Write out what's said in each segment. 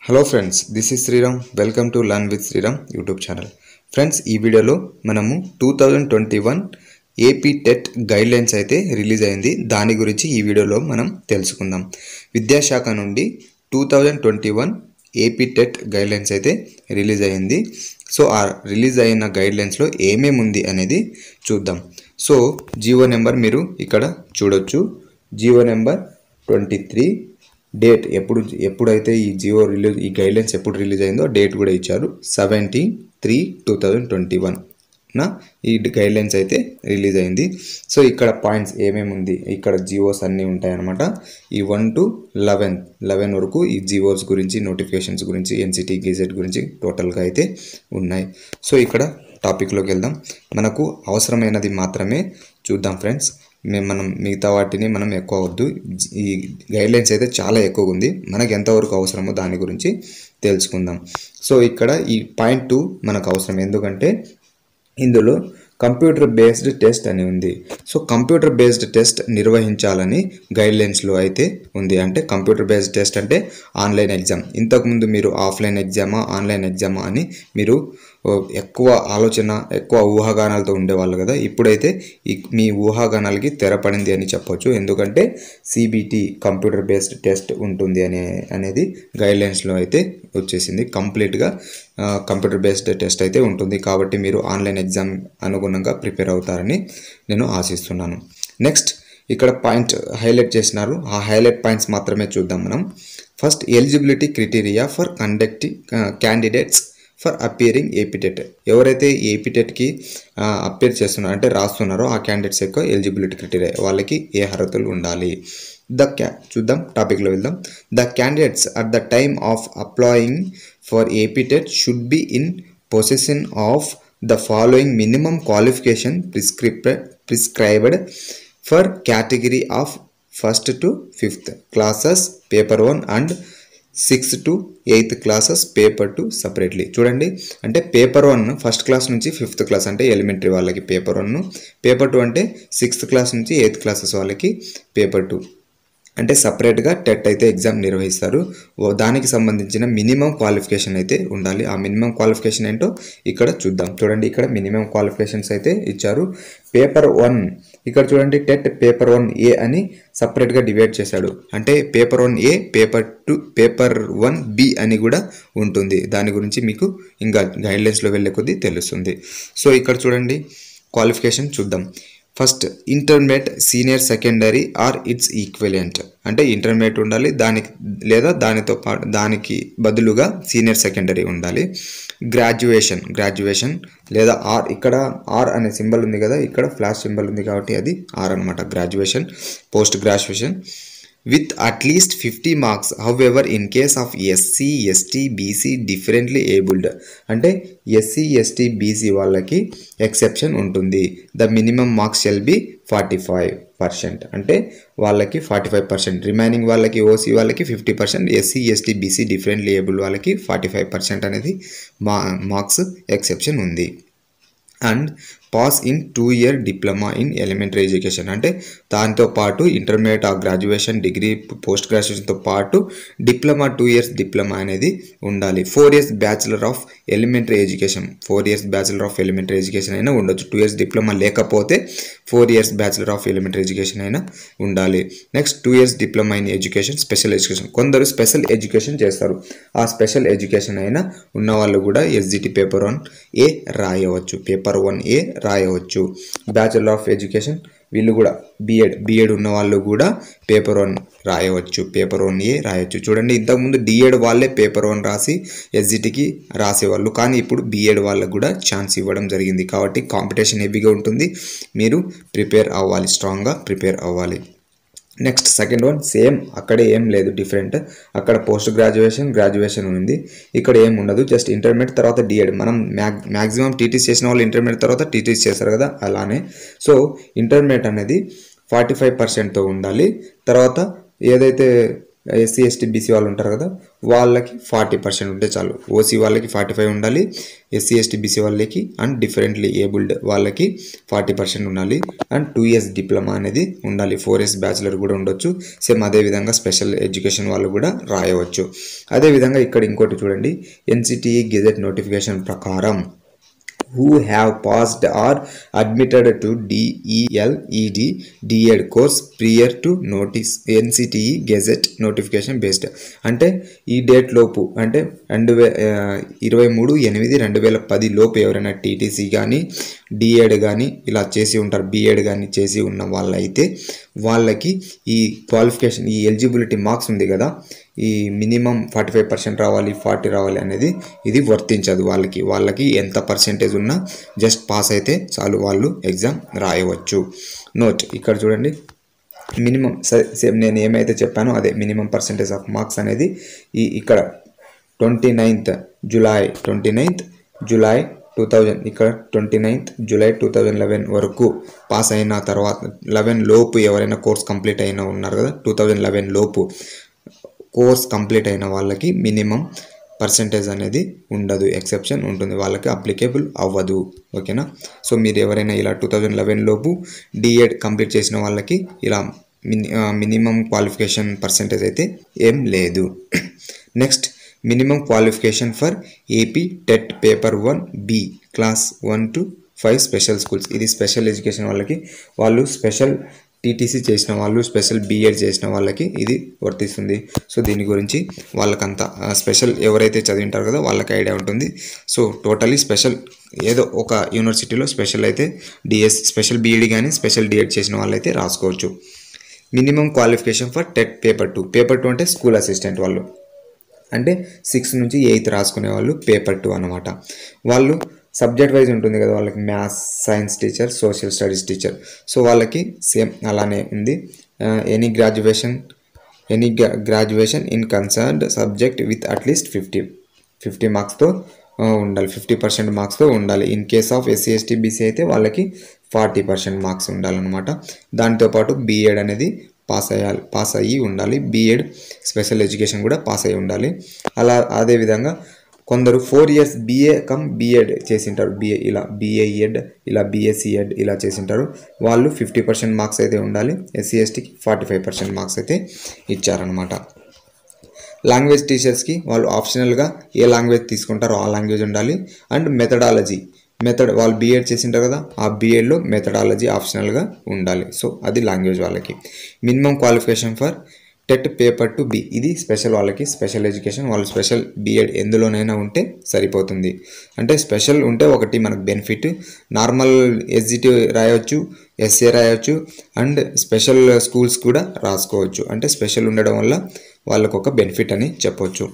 hello friends this is Sriram welcome to learn with Sriram YouTube channel friends ఈ వీడియోలో మనము two thousand twenty one AP TET guidelines అయితే release అయింది దాని గురించి ఈ వీడియోలో మనం తెలుసుకుందాం విద్యాశాఖ నుండి two thousand twenty one AP TET guidelines అయితే రిలీజ్ అయింది సో ఆ రిలీజ్ అయిన గైడ్లైన్స్లో ఏమేమి ఉంది అనేది చూద్దాం సో జియో నెంబర్ మీరు ఇక్కడ చూడొచ్చు GO number twenty three date ఎప్పుడు ఎప్పుడైతే ఈ జియో రిలీజ్ ఈ గైడ్లైన్స్ ఎప్పుడు రిలీజ్ అయిందో డేట్ కూడా ఇచ్చారు seventeen three two thousand twenty one నా ఈ గైడ్లైన్స్ అయితే రిలీజ్ అయింది సో ఇక్కడ పాయింట్స్ ఏమేమి ఉంది ఇక్కడ జియోస్ అన్నీ ఉంటాయన్నమాట ఈ వన్ టు లెవెన్ లెవెన్ వరకు ఈ జియోస్ గురించి నోటిఫికేషన్స్ గురించి ఎన్సిటీ గెజెట్ గురించి టోటల్గా అయితే ఉన్నాయి సో ఇక్కడ టాపిక్లోకి వెళ్దాం మనకు అవసరమైనది మాత్రమే చూద్దాం ఫ్రెండ్స్ మేము మనం మిగతా వాటిని మనం ఎక్కువ వద్దు ఈ గైడ్లైన్స్ అయితే చాలా ఎక్కువగా ఉంది మనకు ఎంతవరకు అవసరమో దాని గురించి తెలుసుకుందాం సో ఇక్కడ ఈ పాయింట్ టూ మనకు అవసరం ఎందుకంటే ఇందులో కంప్యూటర్ బేస్డ్ టెస్ట్ అని ఉంది సో కంప్యూటర్ బేస్డ్ టెస్ట్ నిర్వహించాలని గైడ్లైన్స్లో అయితే ఉంది అంటే కంప్యూటర్ బేస్డ్ టెస్ట్ అంటే ఆన్లైన్ ఎగ్జామ్ ఇంతకుముందు మీరు ఆఫ్లైన్ ఎగ్జామా ఆన్లైన్ ఎగ్జామా అని మీరు ఓ, ఎక్కువ ఆలోచన ఎక్కువ ఊహాగానాలతో ఉండేవాళ్ళు కదా ఇప్పుడైతే ఈ మీ ఊహాగానాలకి తెరపడింది అని చెప్పొచ్చు ఎందుకంటే సిబిటి కంప్యూటర్ బేస్డ్ టెస్ట్ ఉంటుంది అనే అనేది గైడ్లైన్స్లో అయితే వచ్చేసింది కంప్లీట్గా కంప్యూటర్ బేస్డ్ టెస్ట్ అయితే ఉంటుంది కాబట్టి మీరు ఆన్లైన్ ఎగ్జామ్ అనుగుణంగా ప్రిపేర్ అవుతారని నేను ఆశిస్తున్నాను నెక్స్ట్ ఇక్కడ పాయింట్ హైలైట్ చేసినారు ఆ హైలైట్ పాయింట్స్ మాత్రమే చూద్దాం మనం first eligibility criteria for conducting candidates for appearing AP TET ఎవరైతే ఏపీటెట్కి అపియర్ చేస్తున్నారో అంటే రాస్తున్నారో ఆ క్యాండిడేట్స్ యొక్క ఎలిజిబిలిటీ క్రైటీరియా వాళ్ళకి ఏ అర్హతలు ఉండాలి ద క్యా చూద్దాం టాపిక్లో వెళ్దాం the candidates at the time of applying for AP TET should be in possession of the following minimum qualification prescript prescribed for category of first to fifth classes paper one and sixth to eighth classes paper two separately చూడండి అంటే paper one first class నుంచి fifth class అంటే elementary వాళ్ళకి paper one paper two అంటే sixth class నుంచి eighth classes వాళ్ళకి paper two అంటే సపరేట్గా టెట్ అయితే ఎగ్జామ్ నిర్వహిస్తారు ఓ దానికి సంబంధించిన మినిమం క్వాలిఫికేషన్ అయితే ఉండాలి ఆ మినిమం క్వాలిఫికేషన్ ఏంటో ఇక్కడ చూద్దాం చూడండి ఇక్కడ మినిమం క్వాలిఫికేషన్స్ అయితే ఇచ్చారు పేపర్ వన్ ఇక్కడ చూడండి టెట్ పేపర్ వన్ ఏ అని సపరేట్గా డివైడ్ చేశాడు అంటే paper one A paper two paper one B అని కూడా ఉంటుంది దాని గురించి మీకు ఇంకా గైడ్లైన్స్లో వెళ్ళే కొద్దీ తెలుస్తుంది సో ఇక్కడ చూడండి క్వాలిఫికేషన్ చూద్దాం first intermediate senior secondary or its equivalent అంటే ఇంటర్మీడియట్ ఉండాలి దానికి లేదా దానితో పాటు దానికి బదులుగా సీనియర్ సెకండరీ ఉండాలి గ్రాడ్యుయేషన్ గ్రాడ్యుయేషన్ లేదా ఆర్ ఇక్కడ ఆర్ అనే సింబల్ ఉంది కదా ఇక్కడ ఫ్లాష్ సింబల్ ఉంది కాబట్టి అది ఆర్ అనమాట graduation post graduation with at least fifty marks however in case of SC ST BC differently abled అంటే ఎస్సీ ఎస్టీ బీసీ వాళ్ళకి ఎక్సెప్షన్ ఉంటుంది the minimum marks shall be forty five percent అంటే వాళ్ళకి forty five percent remaining వాళ్ళకి OC వాళ్ళకి fifty percent SC ST BC differently able వాళ్ళకి forty five percent అనేది మా మార్క్స్ ఎక్సెప్షన్ ఉంది and pass in two year diploma in elementary education అంటే దాంతో పాటు ఇంటర్మీడియట్ ఆ గ్రాడ్యుయేషన్ డిగ్రీ పోస్ట్ గ్రాడ్యుయేషన్తో పాటు డిప్లొమా టూ ఇయర్స్ డిప్లొమా అనేది ఉండాలి four years bachelor of elementary education four years bachelor of elementary education అయినా ఉండొచ్చు టూ ఇయర్స్ డిప్లొమా లేకపోతే four years bachelor of elementary education అయినా ఉండాలి next two years diploma in education special education కొందరు special education చేస్తారు ఆ special education అయినా ఉన్న వాళ్ళు కూడా ఎస్జిటి పేపర్ వన్ ఏ రాయవచ్చు పేపర్ వన్ ఏ రాయవచ్చు బ్యాచులర్ ఆఫ్ ఎడ్యుకేషన్ వీళ్ళు కూడా బీఎడ్ బీఎడ్ ఉన్న వాళ్ళు కూడా పేపర్ వన్ రాయవచ్చు పేపర్ వన్ ఏ రాయొచ్చు చూడండి ఇంతకుముందు డిఎడ్ వాళ్ళే పేపర్ వన్ రాసి ఎస్జిటికి రాసేవాళ్ళు కానీ ఇప్పుడు బీఎడ్ వాళ్ళకు కూడా ఛాన్స్ ఇవ్వడం జరిగింది కాబట్టి కాంపిటీషన్ హెవీగా ఉంటుంది మీరు ప్రిపేర్ అవ్వాలి స్ట్రాంగ్గా ప్రిపేర్ అవ్వాలి నెక్స్ట్ సెకండ్ వన్ సేమ్ అక్కడే ఏం లేదు డిఫరెంట్ అక్కడ పోస్ట్ గ్రాడ్యుయేషన్ గ్రాడ్యుయేషన్ ఉంది ఇక్కడ ఏం ఉండదు జస్ట్ ఇంటర్మీడియట్ తర్వాత డిఎడ్ మనం మ్యాక్ మ్యాక్సిమం టీటీస్ చేసిన వాళ్ళు ఇంటర్మీడియట్ తర్వాత టీటీస్ చేస్తారు కదా అలానే సో ఇంటర్మీడియట్ అనేది ఫార్టీ ఫైవ్ పర్సెంట్తో ఉండాలి తర్వాత ఏదైతే ఎస్సీ ఎస్టీ బీసీ వాళ్ళు ఉంటారు కదా వాళ్ళకి ఫార్టీ పర్సెంట్ ఉంటే చాలు ఓసీ వాళ్ళకి ఫార్టీ ఫైవ్ ఉండాలి ఎస్సీ ఎస్టీ బీసీ వాళ్ళకి అండ్ డిఫరెంట్లీ ఏబుల్డ్ వాళ్ళకి ఫార్టీ పర్సెంట్ ఉండాలి అండ్ టూ ఇయర్స్ డిప్లొమా అనేది ఉండాలి ఫోర్ ఇయర్స్ బ్యాచిలర్ కూడా ఉండొచ్చు సేమ్ అదేవిధంగా స్పెషల్ ఎడ్యుకేషన్ వాళ్ళు కూడా రాయవచ్చు అదేవిధంగా ఇక్కడ ఇంకోటి చూడండి ఎన్సిటిఈ గెజెట్ నోటిఫికేషన్ ప్రకారం who have passed or admitted to DELED DED course prior to notice NCTE Gazette notification based అంటే ఈ డేట్ లోపు అంటే రెండు వే ఇరవై మూడు ఎనిమిది రెండు వేల పది లోపు ఎవరైనా టీటీసీ కానీ డిఎడ్ కానీ ఇలా చేసి ఉంటారు బిఎడ్ కానీ చేసి ఉన్న వాళ్ళైతే వాళ్ళకి ఈ క్వాలిఫికేషన్ ఈ ఎలిజిబిలిటీ మార్క్స్ ఉంది కదా ఈ మినిమం ఫార్టీ ఫైవ్ పర్సెంట్ రావాలి ఫార్టీ రావాలి అనేది ఇది వర్తించదు వాళ్ళకి వాళ్ళకి ఎంత పర్సెంటేజ్ ఉన్నా జస్ట్ పాస్ అయితే చాలు వాళ్ళు ఎగ్జామ్ రాయవచ్చు నోట్ ఇక్కడ చూడండి మినిమం సేమ్ నేను ఏమైతే చెప్పానో అదే మినిమం పర్సెంటేజ్ ఆఫ్ మార్క్స్ అనేది ఈ ఇక్కడ twenty ninth July twenty ninth July two thousand ఇక్కడ twenty ninth July two thousand eleven వరకు పాస్ అయిన తర్వాత లెవెన్ లోపు ఎవరైనా కోర్స్ కంప్లీట్ అయినా ఉన్నారు కదా టూ థౌజండ్ లెవెన్ లోపు కోర్స్ కంప్లీట్ అయిన వాళ్ళకి మినిమం పర్సంటేజ్ అనేది ఉండదు ఎక్సెప్షన్ ఉంటుంది వాళ్ళకి అప్లికేబుల్ అవ్వదు ఓకేనా సో మీరు ఎవరైనా ఇలా టూ థౌజండ్ లెవెన్ లోపు డిఎడ్ కంప్లీట్ చేసిన వాళ్ళకి ఇలా మిని మినిమం క్వాలిఫికేషన్ పర్సంటేజ్ అయితే ఏం లేదు next minimum qualification for AP TET paper one B class one to five special schools ఇది స్పెషల్ ఎడ్యుకేషన్ వాళ్ళకి వాళ్ళు స్పెషల్ టీటీసీ చేసిన వాళ్ళు స్పెషల్ బీఎడ్ చేసిన వాళ్ళకి ఇది వర్తిస్తుంది సో దీని గురించి వాళ్ళకంతా స్పెషల్ ఎవరైతే చదివింటారో కదా వాళ్ళకి ఐడియా ఉంటుంది సో టోటలీ స్పెషల్ ఏదో ఒక యూనివర్సిటీలో స్పెషల్ అయితే డిఎస్ స్పెషల్ బీఈడి కానీ స్పెషల్ డిఎడ్ చేసిన వాళ్ళైతే రాసుకోవచ్చు minimum qualification for TET paper two paper two అంటే స్కూల్ అసిస్టెంట్ వాళ్ళు అంటే సిక్స్త్ నుంచి ఎయిత్ రాసుకునే వాళ్ళు పేపర్ టూ అనమాట వాళ్ళు సబ్జెక్ట్ వైజ్ ఉంటుంది కదా వాళ్ళకి maths science teacher social studies teacher so వాళ్ళకి సేమ్ అలానే ఉంది any graduation any graduation in concerned subject with at least fifty fifty మార్క్స్తో ఉండాలి ఫిఫ్టీ పర్సెంట్ మార్క్స్తో ఉండాలి in case of SC ST BC అయితే వాళ్ళకి ఫార్టీ పర్సెంట్ మార్క్స్ ఉండాలన్నమాట దాంతోపాటు బీఎడ్ అనేది పాస్ అయ్యాలి పాస్ అయ్యి ఉండాలి బీఎడ్ స్పెషల్ ఎడ్యుకేషన్ కూడా పాస్ అయ్యి ఉండాలి అలా అదేవిధంగా కొందరు four years BA cum BEd చేసింటారు బీఏ ఇలా బీఏఎడ్ ఇలా బీఎస్సీఎడ్ ఇలా చేసింటారు వాళ్ళు ఫిఫ్టీ పర్సెంట్ మార్క్స్ అయితే ఉండాలి ఎస్సీ ఎస్టీకి ఫార్టీ ఫైవ్ పర్సెంట్ మార్క్స్ అయితే ఇచ్చారనమాట లాంగ్వేజ్ టీచర్స్కి వాళ్ళు ఆప్షనల్గా ఏ లాంగ్వేజ్ తీసుకుంటారో ఆ లాంగ్వేజ్ ఉండాలి అండ్ మెథడాలజీ మెథడ్ వాళ్ళు బీఎడ్ చేసింటారు కదా ఆ బీఎడ్లో మెథడాలజీ ఆప్షనల్గా ఉండాలి సో అది లాంగ్వేజ్ వాళ్ళకి minimum qualification for TET paper two B ఇది స్పెషల్ వాళ్ళకి స్పెషల్ ఎడ్యుకేషన్ వాళ్ళు స్పెషల్ బీఎడ్ ఎందులోనైనా ఉంటే సరిపోతుంది అంటే స్పెషల్ ఉంటే ఒకటి మనకు బెనిఫిట్ నార్మల్ ఎస్జిటి రాయొచ్చు ఎస్ఏ రాయొచ్చు అండ్ స్పెషల్ స్కూల్స్ కూడా రాసుకోవచ్చు అంటే స్పెషల్ ఉండడం వల్ల వాళ్ళకు ఒక బెనిఫిట్ అని చెప్పొచ్చు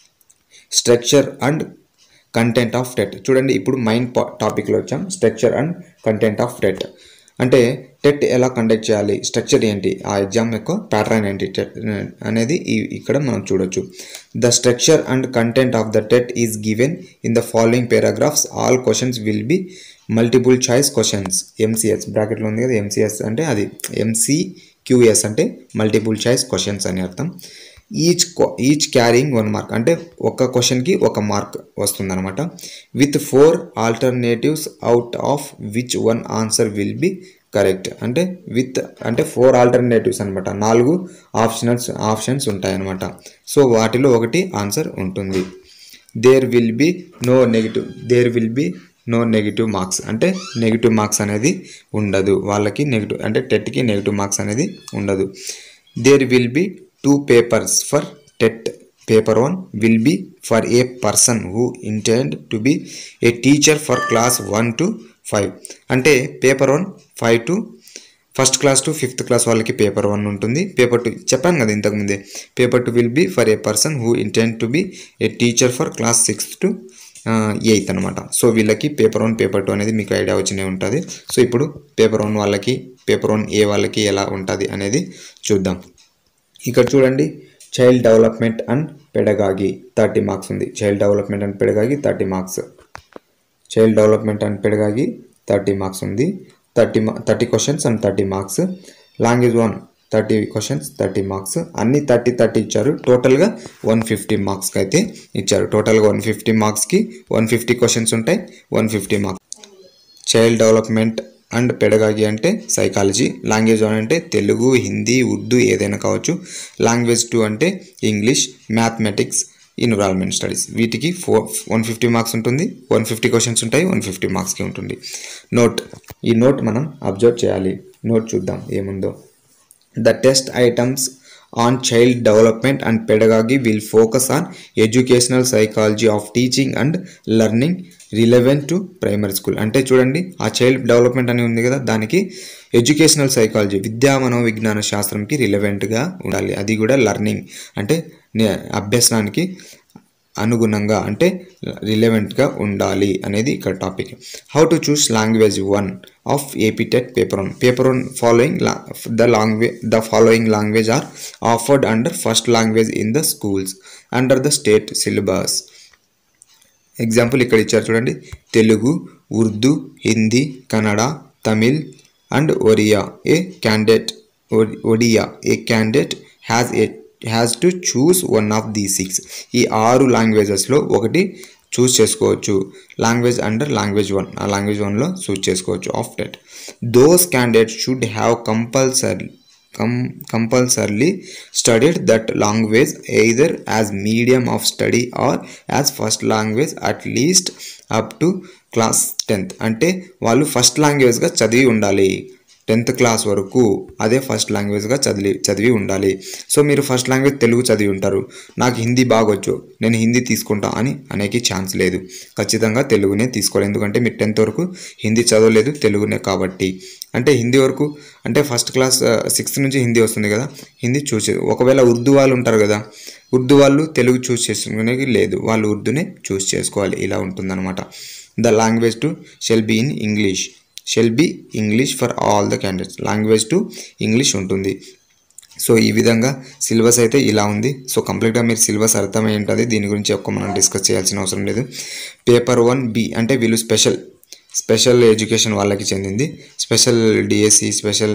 structure and content of TET చూడండి ఇప్పుడు మైండ్ టాపిక్లో వచ్చాం structure and content of TET అంటే టెట్ ఎలా కండక్ట్ చేయాలి స్ట్రక్చర్ ఏంటి ఆ ఎగ్జామ్ యొక్క ప్యాటర్న్ ఏంటి టెట్ అనేది ఈ- ఇక్కడ మనం చూడొచ్చు the structure and content of the TET is given in the following paragraphs all questions will be multiple choice questions MCS బ్రాకెట్లో ఉంది కదా ఎంసీఎస్ అంటే అది ఎంసీ క్యూఎస్ అంటే మల్టిపుల్ చాయిస్ క్వశ్చన్స్ అని అర్థం each each carrying one mark అంటే ఒక క్వశ్చన్కి ఒక మార్క్ వస్తుందన్నమాట with four alternatives out of which one answer will be correct అంటే విత్ అంటే ఫోర్ ఆల్టర్నేటివ్స్ అనమాట నాలుగు ఆప్షనల్స్ ఆప్షన్స్ ఉంటాయన్నమాట సో వాటిలో ఒకటి ఆన్సర్ ఉంటుంది there will be no negative there will be no negative marks అంటే నెగిటివ్ మార్క్స్ అనేది ఉండదు వాళ్ళకి నెగిటివ్ అంటే టెట్కి నెగిటివ్ మార్క్స్ అనేది ఉండదు there will be two papers for TET paper one will be for a person who intend to be a teacher for class one to five అంటే paper one five to first class to fifth class వాళ్ళకి paper one ఉంటుంది paper two చెప్పాను కదా ఇంతకుముందే paper two will be for a person who intend to be a teacher for class sixth to eighth అనమాట so వీళ్ళకి paper one paper two అనేది మీకు idea వచ్చినే ఉంటుంది సో ఇప్పుడు పేపర్ వన్ వాళ్ళకి పేపర్ వన్ ఏ వాళ్ళకి ఎలా ఉంటుంది అనేది చూద్దాం ఇక్కడ చూడండి child development and pedagogy thirty marks ఉంది child development and pedagogy thirty marks child development and pedagogy thirty marks ఉంది thirty thirty questions and thirty marks language one thirty questions thirty marks అన్ని థర్టీ థర్టీ ఇచ్చారు టోటల్గా one fifty మార్క్స్కి అయితే ఇచ్చారు టోటల్గా one fifty మార్క్స్కి వన్ ఫిఫ్టీ క్వశ్చన్స్ ఉంటాయి one fifty marks child development and pedagogy అంటే సైకాలజీ లాంగ్వేజ్ వన్ అంటే తెలుగు హిందీ ఉర్దూ ఏదైనా కావచ్చు లాంగ్వేజ్ టూ అంటే ఇంగ్లీష్ మ్యాథమెటిక్స్ ఇన్వాల్వ్మెంట్ స్టడీస్ వీటికి ఫోర్ వన్ ఫిఫ్టీ మార్క్స్ ఉంటుంది వన్ ఫిఫ్టీ క్వశ్చన్స్ ఉంటాయి వన్ ఫిఫ్టీ మార్క్స్కి ఉంటుంది నోట్ ఈ నోట్ మనం అబ్జర్వ్ చేయాలి నోట్ చూద్దాం ఏముందో The test items on child development and pedagogy will focus on educational psychology of teaching and learning relevant to primary school అంటే చూడండి ఆ చైల్డ్ డెవలప్మెంట్ అని ఉంది కదా దానికి ఎడ్యుకేషనల్ సైకాలజీ విద్యా మనోవిజ్ఞాన శాస్త్రంకి రిలవెంట్గా ఉండాలి అది కూడా లర్నింగ్ అంటే నే- అభ్యసనానికి అనుగుణంగా అంటే రిలవెంట్గా ఉండాలి అనేది ఇక్కడ topic how to choose language one of AP TET paper one paper one following the language the following language are offered under first language in the schools under the state syllabus example ఇక్కడ ఇచ్చారు చూడండి Telugu Urdu Hindi Kannada Tamil and Oriya a candidate Odia a candidate has a has to choose one of the six ఈ ఆరు లాంగ్వేజెస్లో ఒకటి choose చేసుకోవచ్చు language under language one ఆ language వన్లో చూస్ చేసుకోవచ్చు of that those candidate should have compulsory com compulsorily studied that language either as medium of study or as first language at least up to class tenth అంటే వాళ్ళు first లాంగ్వేజ్గా చదివి ఉండాలి tenth class వరకు అదే first లాంగ్వేజ్గా చదివి చదివి ఉండాలి so మీరు ఫస్ట్ లాంగ్వేజ్ తెలుగు చదివి ఉంటారు నాకు హిందీ బాగొచ్చు నేను హిందీ తీసుకుంటా అని అనేకి ఛాన్స్ లేదు ఖచ్చితంగా తెలుగునే తీసుకోవాలి ఎందుకంటే మీరు టెన్త్ వరకు హిందీ చదవలేదు తెలుగునే కాబట్టి అంటే హిందీ వరకు అంటే ఫస్ట్ క్లాస్ సిక్స్త్ నుంచి హిందీ వస్తుంది కదా హిందీ చూసే ఒకవేళ ఉర్దూ వాళ్ళు ఉంటారు కదా ఉర్దూ వాళ్ళు తెలుగు చూస్ చేసుకునేది లేదు వాళ్ళు ఉర్దూనే చూస్ చేసుకోవాలి ఇలా ఉంటుందన్నమాట the language two shall be in English shall be English for all the candidates language two English ఉంటుంది సో ఈ విధంగా సిలబస్ అయితే ఇలా ఉంది సో కంప్లీట్గా మీరు సిలబస్ అర్థమై ఉంటుంది దీని గురించి ఎక్కువ మనం డిస్కస్ చేయాల్సిన అవసరం లేదు పేపర్ వన్ బి అంటే వీళ్ళు స్పెషల్ స్పెషల్ ఎడ్యుకేషన్ వాళ్ళకి చెందింది స్పెషల్ డిఎస్సి స్పెషల్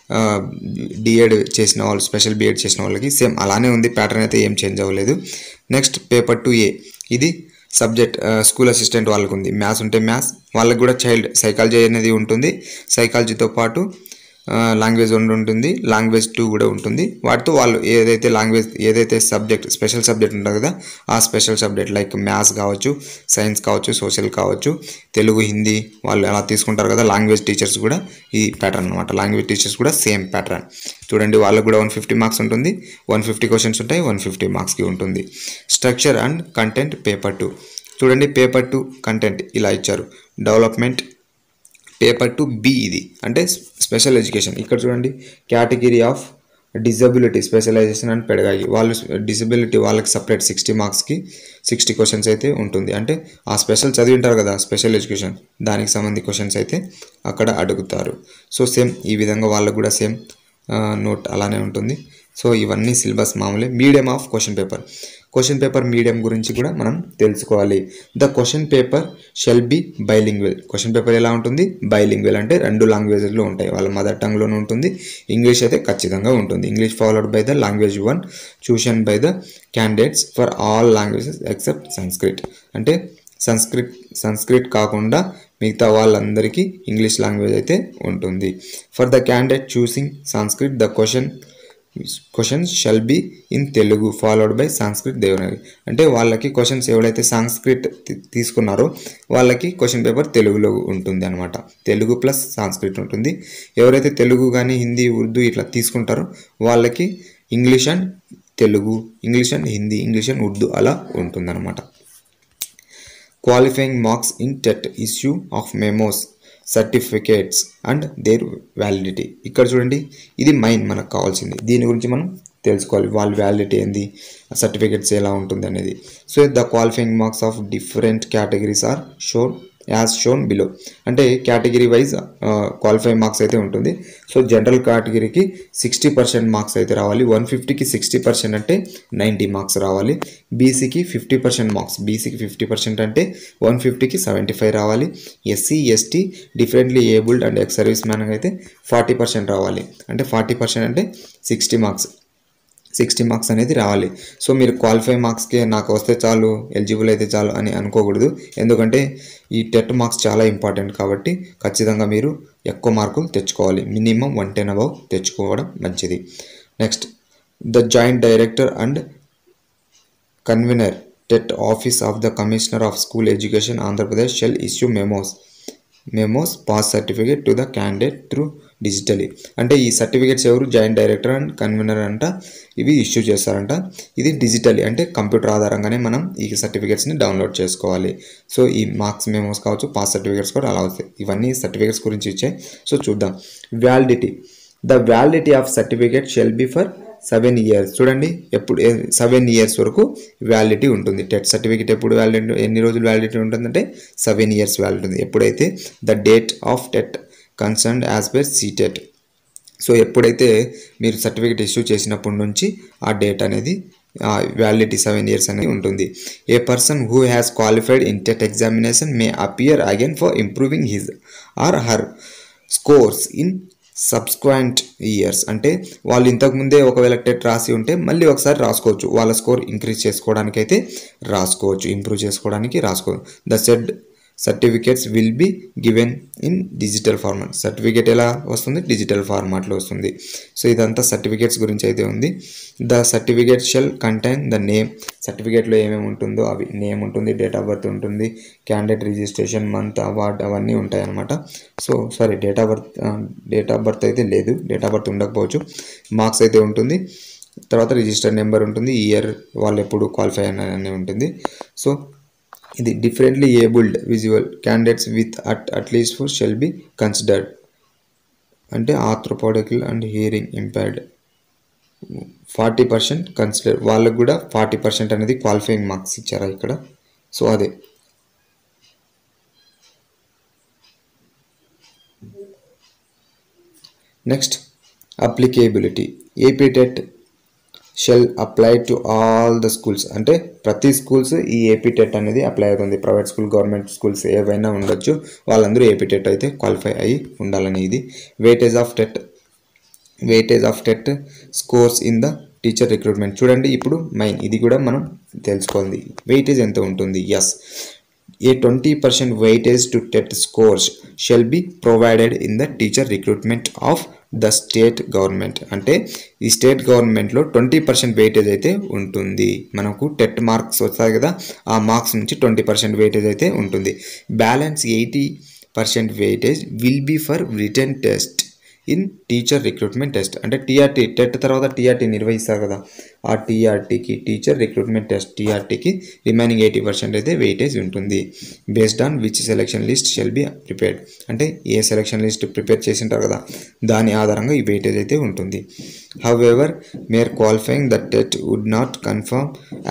డిఎడ్ చేసిన వాళ్ళు స్పెషల్ బిఎడ్ చేసిన వాళ్ళకి సేమ్ అలానే ఉంది ప్యాటర్న్ అయితే ఏం చేంజ్ అవ్వలేదు నెక్స్ట్ పేపర్ టూ ఏ ఇది సబ్జెక్ట్ స్కూల్ అసిస్టెంట్ వాళ్ళకు ఉంది మ్యాథ్స్ ఉంటే మ్యాథ్స్ వాళ్ళకి కూడా చైల్డ్ సైకాలజీ అనేది ఉంటుంది సైకాలజీతో పాటు లాంగ్వేజ్ వన్ ఉంటుంది లాంగ్వేజ్ టూ కూడా ఉంటుంది వాటితో వాళ్ళు ఏదైతే లాంగ్వేజ్ ఏదైతే సబ్జెక్ట్ స్పెషల్ సబ్జెక్ట్ ఉంటుంది కదా ఆ స్పెషల్ సబ్జెక్ట్ లైక్ మ్యాథ్స్ కావచ్చు సైన్స్ కావచ్చు సోషల్ కావచ్చు తెలుగు హిందీ వాళ్ళు అలా తీసుకుంటారు కదా లాంగ్వేజ్ టీచర్స్ కూడా ఈ ప్యాటర్న్ అనమాట లాంగ్వేజ్ టీచర్స్ కూడా సేమ్ ప్యాటర్న్ చూడండి వాళ్ళకు కూడా వన్ ఫిఫ్టీ మార్క్స్ ఉంటుంది వన్ ఫిఫ్టీ క్వశ్చన్స్ ఉంటాయి వన్ ఫిఫ్టీ మార్క్స్కి ఉంటుంది structure and content paper two చూడండి పేపర్ టూ కంటెంట్ ఇలా ఇచ్చారు డెవలప్మెంట్ పేపర్ టు బి ఇది అంటే స్పెషల్ ఎడ్యుకేషన్ ఇక్కడ చూడండి category of disability specialisation and pedagogy వాళ్ళు డిసబిలిటీ వాళ్ళకి సపరేట్ సిక్స్టీ మార్క్స్కి సిక్స్టీ క్వశ్చన్స్ అయితే ఉంటుంది అంటే ఆ స్పెషల్ చదివి ఉంటారు కదా స్పెషల్ ఎడ్యుకేషన్ దానికి సంబంధించి క్వశ్చన్స్ అయితే అక్కడ అడుగుతారు సో సేమ్ ఈ విధంగా వాళ్ళకు కూడా సేమ్ నోట్ అలానే ఉంటుంది సో ఇవన్నీ సిలబస్ మామూలే medium of question paper question paper medium గురించి కూడా మనం తెలుసుకోవాలి the question paper shall be bilingual question paper ఎలా ఉంటుంది బైలింగ్వెల్ అంటే రెండు లాంగ్వేజెస్లో ఉంటాయి వాళ్ళ మదర్ టంగ్లోనే ఉంటుంది ఇంగ్లీష్ అయితే ఖచ్చితంగా ఉంటుంది English followed by the language one chosen by the candidates for all languages except Sanskrit అంటే సంస్కృత్ సంస్కృత్ కాకుండా మిగతా వాళ్ళందరికీ ఇంగ్లీష్ లాంగ్వేజ్ అయితే ఉంటుంది for the candidate choosing Sanskrit the question questions shall be in Telugu followed by Sanskrit Devanagari అంటే వాళ్ళకి క్వశ్చన్స్ ఎవరైతే సంస్కృత్ తీ- తీసుకున్నారో వాళ్ళకి క్వశ్చన్ పేపర్ తెలుగులో ఉంటుంది అనమాట తెలుగు ప్లస్ సంస్కృత్ ఉంటుంది ఎవరైతే తెలుగు కానీ హిందీ ఉర్దూ ఇట్లా తీసుకుంటారో వాళ్ళకి English and Telugu English and Hindi English and Urdu అలా ఉంటుందన్నమాట qualifying marks in TET issue of memos certificates and their validity ఇక్కడ చూడండి ఇది మైన్ మనకు కావాల్సింది దీని గురించి మనం తెలుసుకోవాలి వాళ్ళ వ్యాలిడిటీ ఏంది సర్టిఫికేట్స్ ఎలా ఉంటుంది అనేది so the qualifying marks of different categories are shown as shown below అంటే కేటగిరీ వైజ్ క్వాలిఫై మార్క్స్ అయితే ఉంటుంది సో జనరల్ కేటగిరీకి సిక్స్టీ పర్సెంట్ మార్క్స్ అయితే రావాలి వన్ ఫిఫ్టీకి సిక్స్టీ పర్సెంట్ అంటే నైంటీ మార్క్స్ రావాలి బీసీకి ఫిఫ్టీ పర్సెంట్ మార్క్స్ బీసీకి ఫిఫ్టీ పర్సెంట్ అంటే వన్ ఫిఫ్టీకి సెవెంటీ ఫైవ్ రావాలి SC ST differently abled and ex service man అయితే ఫార్టీ పర్సెంట్ రావాలి అంటే ఫార్టీ పర్సెంట్ అంటే సిక్స్టీ మార్క్స్ సిక్స్టీ మార్క్స్ అనేది రావాలి సో మీరు క్వాలిఫై మార్క్స్కి నాకు వస్తే చాలు ఎలిజిబుల్ అయితే చాలు అని అనుకోకూడదు ఎందుకంటే ఈ టెట్ మార్క్స్ చాలా ఇంపార్టెంట్ కాబట్టి ఖచ్చితంగా మీరు ఎక్కువ మార్కులు తెచ్చుకోవాలి మినిమం వన్ టెన్ అబౌవ్ తెచ్చుకోవడం మంచిది next the joint director and convener TET office of the commissioner of school education Andhra Pradesh shall issue memos memos pass certificate to the candidate through digitally అంటే ఈ సర్టిఫికేట్స్ ఎవరు జాయింట్ డైరెక్టర్ అండ్ కన్వీనర్ అంట ఇవి issue చేస్తారంట ఇది digitally అంటే computer ఆధారంగానే మనం ఈ సర్టిఫికేట్స్ని డౌన్లోడ్ చేసుకోవాలి సో ఈ మార్క్స్ మెమోస్ కావచ్చు పాస్ సర్టిఫికేట్స్ కూడా అలా వస్తాయి ఇవన్నీ సర్టిఫికేట్స్ గురించి ఇచ్చాయి సో చూద్దాం validity the validity of certificate shall be for seven years చూడండి ఎప్పుడు సెవెన్ ఇయర్స్ వరకు వ్యాలిడిటీ ఉంటుంది టెట్ సర్టిఫికేట్ ఎప్పుడు వ్యాలిడిటీ ఎన్ని రోజులు వ్యాలిడిటీ ఉంటుందంటే సెవెన్ ఇయర్స్ వ్యాలిడిటీ ఉంది ఎప్పుడైతే the date of TET concern as per CTET so ఎప్పుడైతే మీరు సర్టిఫికేట్ ఇష్యూ చేసినప్పటి నుంచి ఆ డేట్ అనేది వ్యాలిడిటీ సెవెన్ ఇయర్స్ అనేది ఉంటుంది a person who has qualified in TET examination may appear again for improving his or her scores in subsequent years అంటే వాళ్ళు ఇంతకుముందే ఒకవేళ టెట్ రాసి ఉంటే మళ్ళీ ఒకసారి రాసుకోవచ్చు వాళ్ళ స్కోర్ ఇంక్రీజ్ చేసుకోవడానికి అయితే రాసుకోవచ్చు ఇంప్రూవ్ చేసుకోవడానికి రాసుకోవచ్చు the said certificates will be given in digital format certificate ఎలా వస్తుంది డిజిటల్ ఫార్మాట్లో వస్తుంది సో ఇదంతా సర్టిఫికేట్స్ గురించి అయితే ఉంది the certificate shall contain the name సర్టిఫికేట్లో ఏమేమి ఉంటుందో అవి నేమ్ ఉంటుంది డేట్ ఆఫ్ బర్త్ ఉంటుంది క్యాండిడేట్ రిజిస్ట్రేషన్ మంత్ అవార్డ్ అవన్నీ ఉంటాయి అన్నమాట so sorry date of birth date of birth అయితే లేదు డేట్ ఆఫ్ బర్త్ ఉండకపోవచ్చు మార్క్స్ అయితే ఉంటుంది తర్వాత రిజిస్టర్ నెంబర్ ఉంటుంది ఇయర్ వాళ్ళు ఎప్పుడు క్వాలిఫై అని ఉంటుంది సో ఇది differently abled visual candidates with at at least four shall be considered అంటే orthopaedical and hearing impaired forty percent consider వాళ్ళకు కూడా ఫార్టీ పర్సెంట్ అనేది క్వాలిఫైయింగ్ మార్క్స్ ఇచ్చారా ఇక్కడ సో అదే next applicability AP TET shall apply to all the schools అంటే ప్రతి schools ఈ ఏపీ టెట్ అనేది అప్లై అవుతుంది ప్రైవేట్ స్కూల్ గవర్నమెంట్ స్కూల్స్ ఏవైనా ఉండొచ్చు వాళ్ళందరూ ఏపీ టెట్ అయితే క్వాలిఫై అయ్యి ఉండాలని ఇది weightage of TET weightage of TET scores in the teacher recruitment చూడండి ఇప్పుడు మైన్ ఇది కూడా మనం తెలుసుకోవాలి వెయిటేజ్ ఎంత ఉంటుంది as a twenty percent weightage to TET scores shall be provided in the teacher recruitment of the state government అంటే ఈ స్టేట్ గవర్నమెంట్లో ట్వంటీ పర్సెంట్ వెయిటేజ్ అయితే ఉంటుంది మనకు టెట్ మార్క్స్ వస్తాయి కదా ఆ మార్క్స్ నుంచి ట్వంటీ పర్సెంట్ వెయిటేజ్ అయితే ఉంటుంది balance eighty percent weightage will be for written test in teacher recruitment test అంటే టీఆర్టీ టెట్ తర్వాత టీఆర్టీ నిర్వహిస్తారు కదా ఆ టీఆర్టీకి టీచర్ రిక్రూట్మెంట్ టెస్ట్ టీఆర్టీకి రిమైనింగ్ ఎయిటీ పర్సెంట్ అయితే వెయిటేజ్ ఉంటుంది based on which selection list shall be prepared అంటే ఏ సెలెక్షన్ లిస్ట్ ప్రిపేర్ చేసింటారు కదా దాని ఆధారంగా ఈ వెయిటేజ్ అయితే ఉంటుంది however mere qualifying the TET would not confirm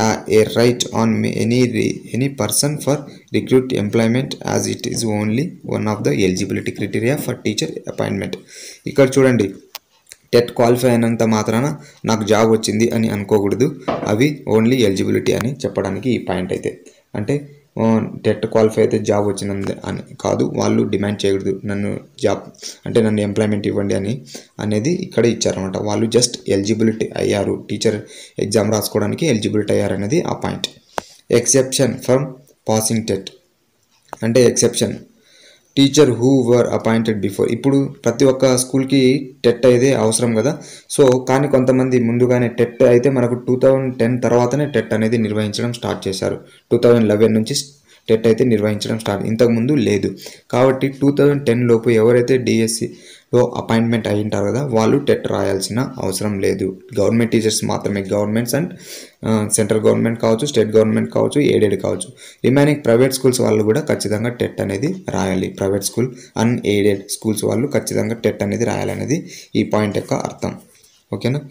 a right on any any person for recruit employment as it is only one of the eligibility criteria for teacher appointment ఇక్కడ చూడండి TET qualify అయినంత మాత్రాన నాకు job వచ్చింది అని అనుకోకూడదు అవి only eligibility అని చెప్పడానికి ఈ పాయింట్ అయితే అంటే టెట్ క్వాలిఫై అయితే జాబ్ వచ్చినందు అని కాదు వాళ్ళు డిమాండ్ చేయకూడదు నన్ను జాబ్ అంటే నన్ను ఎంప్లాయ్మెంట్ ఇవ్వండి అని అనేది ఇక్కడ ఇచ్చారనమాట వాళ్ళు జస్ట్ ఎలిజిబిలిటీ అయ్యారు టీచర్ ఎగ్జామ్ రాసుకోవడానికి ఎలిజిబిలిటీ అయ్యారు అనేది ఆ point exception from passing TET అంటే exception teacher who were appointed before ఇప్పుడు ప్రతి ఒక్క స్కూల్కి టెట్ అయితే అవసరం కదా సో కానీ కొంతమంది ముందుగానే టెట్ అయితే మనకు టూ థౌజండ్ టెన్ తర్వాతనే టెట్ అనేది నిర్వహించడం స్టార్ట్ చేశారు టూ థౌజండ్ లెవెన్ నుంచి టెట్ అయితే నిర్వహించడం స్టార్ట్ ఇంతకుముందు లేదు కాబట్టి టూ థౌజండ్ టెన్ లోపు ఎవరైతే డిఎస్సిలో అపాయింట్మెంట్ అయి ఉంటారు కదా వాళ్ళు టెట్ రాయాల్సిన అవసరం లేదు గవర్నమెంట్ టీచర్స్ మాత్రమే గవర్నమెంట్స్ అండ్ సెంట్రల్ గవర్నమెంట్ కావచ్చు స్టేట్ గవర్నమెంట్ కావచ్చు ఎయిడెడ్ కావచ్చు రిమైనింగ్ ప్రైవేట్ స్కూల్స్ వాళ్ళు కూడా ఖచ్చితంగా టెట్ అనేది రాయాలి ప్రైవేట్ స్కూల్ అన్ఎయిడెడ్ స్కూల్స్ వాళ్ళు ఖచ్చితంగా టెట్ అనేది రాయాలనేది ఈ పాయింట్ యొక్క అర్థం ఓకేనా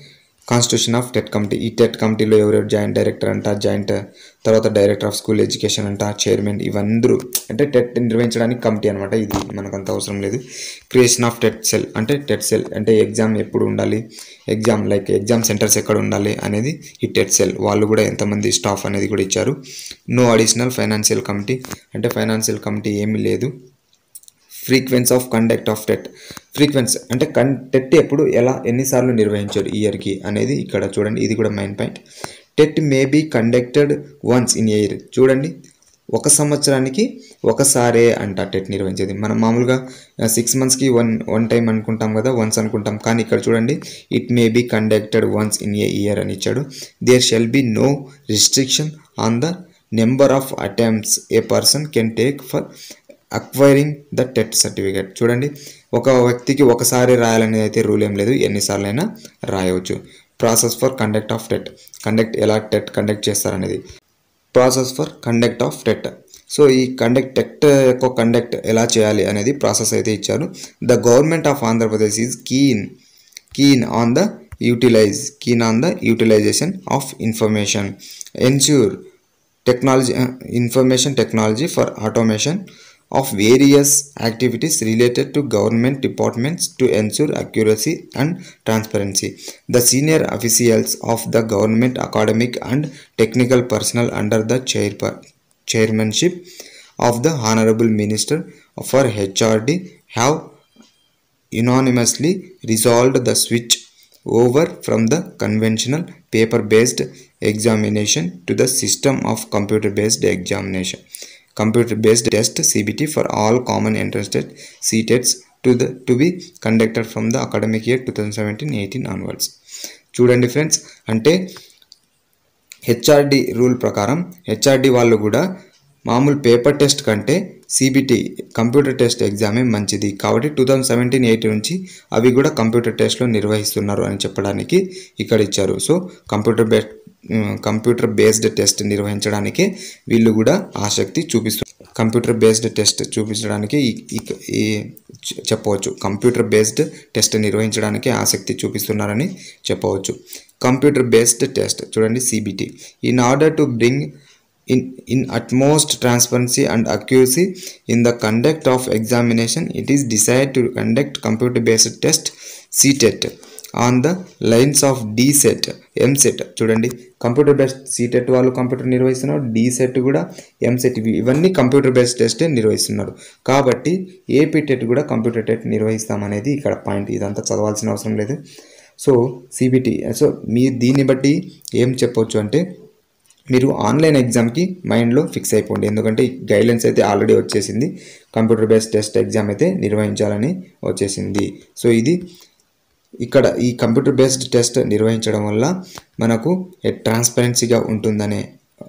కాన్స్టిట్యూషన్ ఆఫ్ టెట్ కమిటీ ఈ టెట్ కమిటీలో ఎవరెవరు జాయింట్ డైరెక్టర్ అంట జాయింట్ తర్వాత డైరెక్టర్ ఆఫ్ స్కూల్ ఎడ్యుకేషన్ అంట చైర్మన్ ఇవందరూ అంటే టెట్ నిర్వహించడానికి కమిటీ అనమాట ఇది మనకంత అవసరం లేదు క్రియేషన్ ఆఫ్ టెట్ సెల్ అంటే టెట్ సెల్ అంటే ఎగ్జామ్ ఎప్పుడు ఉండాలి ఎగ్జామ్ లైక్ ఎగ్జామ్ సెంటర్స్ ఎక్కడ ఉండాలి అనేది ఈ టెట్ సెల్ వాళ్ళు కూడా ఎంతమంది స్టాఫ్ అనేది కూడా ఇచ్చారు నో అడిషనల్ ఫైనాన్షియల్ కమిటీ అంటే ఫైనాన్షియల్ కమిటీ ఏమీ లేదు frequency of conduct of TET frequency అంటే కన్ టెట్ ఎప్పుడు ఎలా ఎన్నిసార్లు నిర్వహించారు ఇయర్కి అనేది ఇక్కడ చూడండి ఇది కూడా main point TET may be conducted once in year చూడండి ఒక సంవత్సరానికి ఒకసారే అంట టెట్ నిర్వహించేది మనం మామూలుగా సిక్స్ మంత్స్కి వన్ వన్ టైం అనుకుంటాం కదా వన్స్ అనుకుంటాం కానీ ఇక్కడ చూడండి it may be conducted once in a year అని ఇచ్చాడు there shall be no restriction on the number of attempts a person can take for acquiring the TET certificate చూడండి ఒక వ్యక్తికి ఒకసారి రాయాలనేది అయితే రూల్ ఏం లేదు ఎన్నిసార్లు అయినా రాయవచ్చు process for conduct of TET conduct ఎలా టెట్ కండక్ట్ చేస్తారనేది process for conduct of TET so ఈ కండక్ట్ టెట్ యొక్క కండక్ట్ ఎలా చేయాలి అనేది ప్రాసెస్ అయితే ఇచ్చారు the government of Andhra Pradesh is keen keen on the utilize keen on the utilization of information ensure technology uh, information technology for automation of various activities related to government departments to ensure accuracy and transparency the senior officials of the government academic and technical personnel under the chair chairmanship of the honorable minister for hrd have unanimously resolved the switch over from the conventional paper based examination to the system of computer based examination computer based test cbt for all common entrance test ctets to the to be conducted from the academic year 2017-18 onwards చూడండి friends అంటే HRD rule ప్రకారం HRD వాళ్ళు కూడా మామూలు paper test కంటే CBT computer test ఎగ్జామే మంచిది కాబట్టి టూ థౌజండ్ సెవెంటీన్ ఎయిట్ నుంచి అవి కూడా కంప్యూటర్ టెస్ట్లో నిర్వహిస్తున్నారు అని చెప్పడానికి ఇక్కడ ఇచ్చారు సో కంప్యూటర్ బే కంప్యూటర్ బేస్డ్ టెస్ట్ నిర్వహించడానికి వీళ్ళు కూడా ఆసక్తి చూపిస్తున్నారు కంప్యూటర్ బేస్డ్ టెస్ట్ చూపించడానికి ఈ- ఈ- ఈ చె- చెప్పవచ్చు కంప్యూటర్ బేస్డ్ టెస్ట్ నిర్వహించడానికి ఆసక్తి చూపిస్తున్నారని చెప్పవచ్చు కంప్యూటర్ బేస్డ్ టెస్ట్ చూడండి CBT in order to bring in in utmost transparency and accuracy in the conduct of examination it is decided to conduct computer based test ctet on the lines of dset mset చూడండి computer based CTET వాళ్ళు computer నిర్వహిస్తున్నారు DSET కూడా EAMCET ఇవి ఇవన్నీ computer based టెస్టే నిర్వహిస్తున్నారు కాబట్టి AP TET కూడా కంప్యూటర్ టెట్ నిర్వహిస్తామనేది ఇక్కడ పాయింట్ ఇదంతా చదవాల్సిన అవసరం లేదు సో సిబిటి సో మీ దీన్ని బట్టి ఏం చెప్పొచ్చు అంటే మీరు ఆన్లైన్ ఎగ్జామ్కి మైండ్లో ఫిక్స్ అయిపోండి ఎందుకంటే గైడ్లైన్స్ అయితే ఆల్రెడీ వచ్చేసింది కంప్యూటర్ బేస్డ్ టెస్ట్ ఎగ్జామ్ అయితే నిర్వహించాలని వచ్చేసింది సో ఇది ఇక్కడ ఈ కంప్యూటర్ బేస్డ్ టెస్ట్ నిర్వహించడం వల్ల మనకు ట్రాన్స్పరెన్సీగా ఉంటుందనే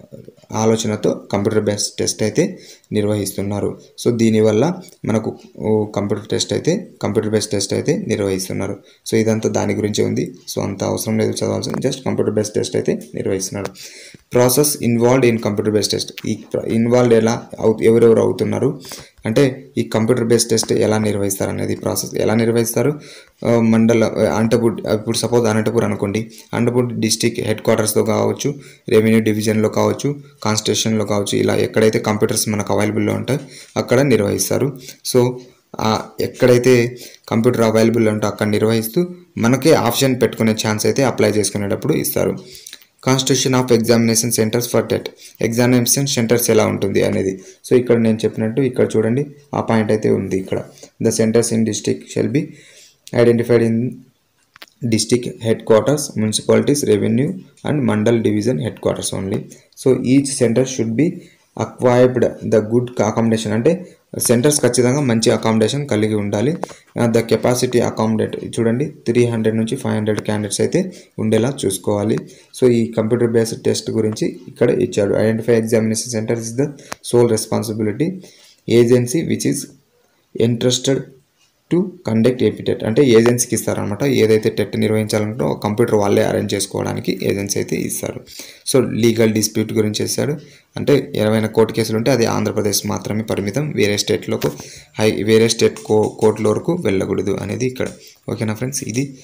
ఆలోచనతో కంప్యూటర్ బేస్డ్ టెస్ట్ అయితే నిర్వహిస్తున్నారు సో దీనివల్ల మనకు ఓ కంప్యూటర్ టెస్ట్ అయితే కంప్యూటర్ బేస్డ్ టెస్ట్ అయితే నిర్వహిస్తున్నారు సో ఇదంతా దాని గురించే ఉంది సో అంత అవసరం లేదు చదవాల్సింది జస్ట్ కంప్యూటర్ బేస్డ్ టెస్ట్ అయితే నిర్వహిస్తున్నారు process involved in computer based test ఈ ఇన్వాల్వ్డ్ ఎలా అవు ఎవరెవరు అవుతున్నారు అంటే ఈ కంప్యూటర్ బేస్డ్ టెస్ట్ ఎలా నిర్వహిస్తారు అనేది ప్రాసెస్ ఎలా నిర్వహిస్తారు ఆ, మండల ఆ, అనంతపూర్ ఇప్పుడు సపోజ్ అనంతపూర్ అనుకోండి అనంతపూర్ డిస్టిక్ హెడ్ క్వార్టర్స్లో కావచ్చు రెవెన్యూ డివిజన్లో కావచ్చు కాన్స్టిట్యూషన్లో కావచ్చు ఇలా ఎక్కడైతే కంప్యూటర్స్ మనకు అవైలబుల్లో ఉంటాయి అక్కడ నిర్వహిస్తారు సో ఆ ఎక్కడైతే కంప్యూటర్ అవైలబుల్ ఉంటే అక్కడ నిర్వహిస్తూ మనకే ఆప్షన్ పెట్టుకునే ఛాన్స్ అయితే అప్లై చేసుకునేటప్పుడు ఇస్తారు constitution of examination centres for TET examination centres ఎలా ఉంటుంది అనేది సో ఇక్కడ నేను చెప్పినట్టు ఇక్కడ చూడండి ఆ పాయింట్ అయితే ఉంది ఇక్కడ the centres in district shall be identified in district headquarters municipalities revenue and mandal division headquarters only so each centre should be acquired the good accommodation అంటే సెంటర్స్ ఖచ్చితంగా మంచి అకామిడేషన్ కలిగి ఉండాలి ద కెపాసిటీ అకామిడేట్ చూడండి three hundred నుంచి five hundred candidates అయితే ఉండేలా చూసుకోవాలి సో ఈ కంప్యూటర్ బేస్డ్ టెస్ట్ గురించి ఇక్కడ ఇచ్చాడు identify examination centre is the sole responsibility agency which is interested to conduct AP TET అంటే ఏజెన్సీకి ఇస్తారనమాట ఏదైతే టెట్ నిర్వహించాలంటే ఒక కంప్యూటర్ వాళ్ళే అరేంజ్ చేసుకోవడానికి ఏజెన్సీ అయితే ఇస్తారు సో లీగల్ డిస్ప్యూట్ గురించి ఇస్తాడు అంటే ఏమైనా కోర్టు కేసులు ఉంటే అది ఆంధ్రప్రదేశ్ మాత్రమే పరిమితం వేరే స్టేట్లోకి హై వేరే స్టేట్ కో కోర్టుల వరకు వెళ్ళకూడదు అనేది ఇక్కడ ఓకేనా ఫ్రెండ్స్ ఇది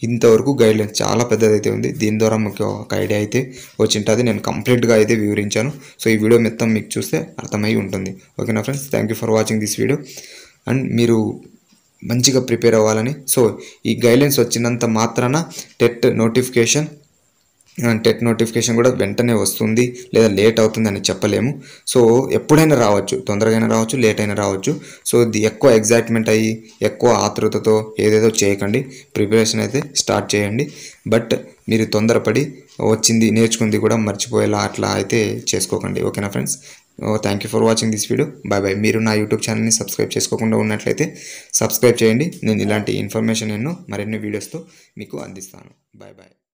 ఇంతవరకు గైడ్లైన్స్ చాలా పెద్దది అయితే ఉంది దీని ద్వారా మీకు ఒక ఐడియా అయితే వచ్చింటుంది నేను కంప్లీట్గా అయితే వివరించాను సో ఈ వీడియో మొత్తం మీకు చూస్తే అర్థమై ఉంటుంది ఓకేనా friends thank you for watching this video and మీరు మంచిగా ప్రిపేర్ అవ్వాలని సో ఈ గైడ్లైన్స్ వచ్చినంత మాత్రాన టెట్ నోటిఫికేషన్ టెట్ నోటిఫికేషన్ కూడా వెంటనే వస్తుంది లేదా లేట్ అవుతుంది అని చెప్పలేము సో ఎప్పుడైనా రావచ్చు తొందరగా రావచ్చు లేట్ అయినా రావచ్చు సో ఇది ఎక్కువ ఎగ్జైట్మెంట్ అయ్యి ఎక్కువ ఆతృతతో ఏదేదో చేయకండి ప్రిపరేషన్ అయితే స్టార్ట్ చేయండి బట్ మీరు తొందరపడి వచ్చింది నేర్చుకుంది కూడా మర్చిపోయేలా అట్లా అయితే చేసుకోకండి ఓకేనా friends thank you for watching this video bye bye మీరు నా యూట్యూబ్ ఛానల్ని సబ్స్క్రైబ్ చేసుకోకుండా ఉన్నట్లయితే సబ్స్క్రైబ్ చేయండి నేను ఇలాంటి ఇన్ఫర్మేషన్ ఎన్నో మరెన్నో వీడియోస్తో మీకు అందిస్తాను బాయ్ బాయ్